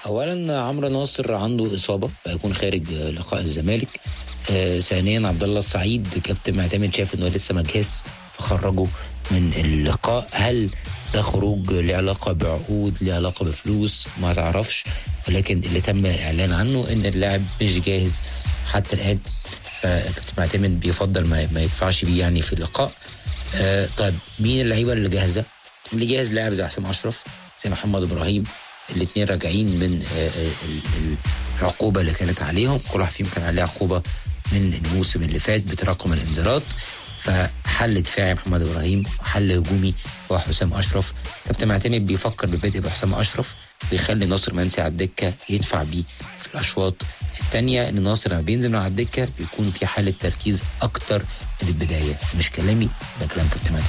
اولا عمرو ناصر عنده اصابه فيكون خارج لقاء الزمالك آه ثانيا عبد الله السعيد كابتن معتمد شاف انه لسه ما جهز فخرجه من اللقاء هل ده خروج له علاقه بعقود له علاقه بفلوس ما تعرفش ولكن اللي تم اعلان عنه ان اللاعب مش جاهز حتى الان فكابتن معتمد بيفضل ما, ما يدفعش بيه يعني في اللقاء آه طيب مين اللعيبه اللي جاهزه؟ اللي جاهز لاعب زي حسام اشرف زي محمد ابراهيم الاثنين راجعين من العقوبه اللي كانت عليهم كل واحد فيهم كان عليه عقوبه من الموسم اللي فات بتراكم الانذارات فحل دفاعي محمد ابراهيم وحل هجومي هو حسام اشرف كابتن معتمد بيفكر ببدء بحسام اشرف ويخلي ناصر منسي على الدكه يدفع بيه في الاشواط الثانيه ان ناصر لما بينزل من على الدكه بيكون في حاله تركيز اكتر من البدايه مش كلامي ده كلام كابتن معتمد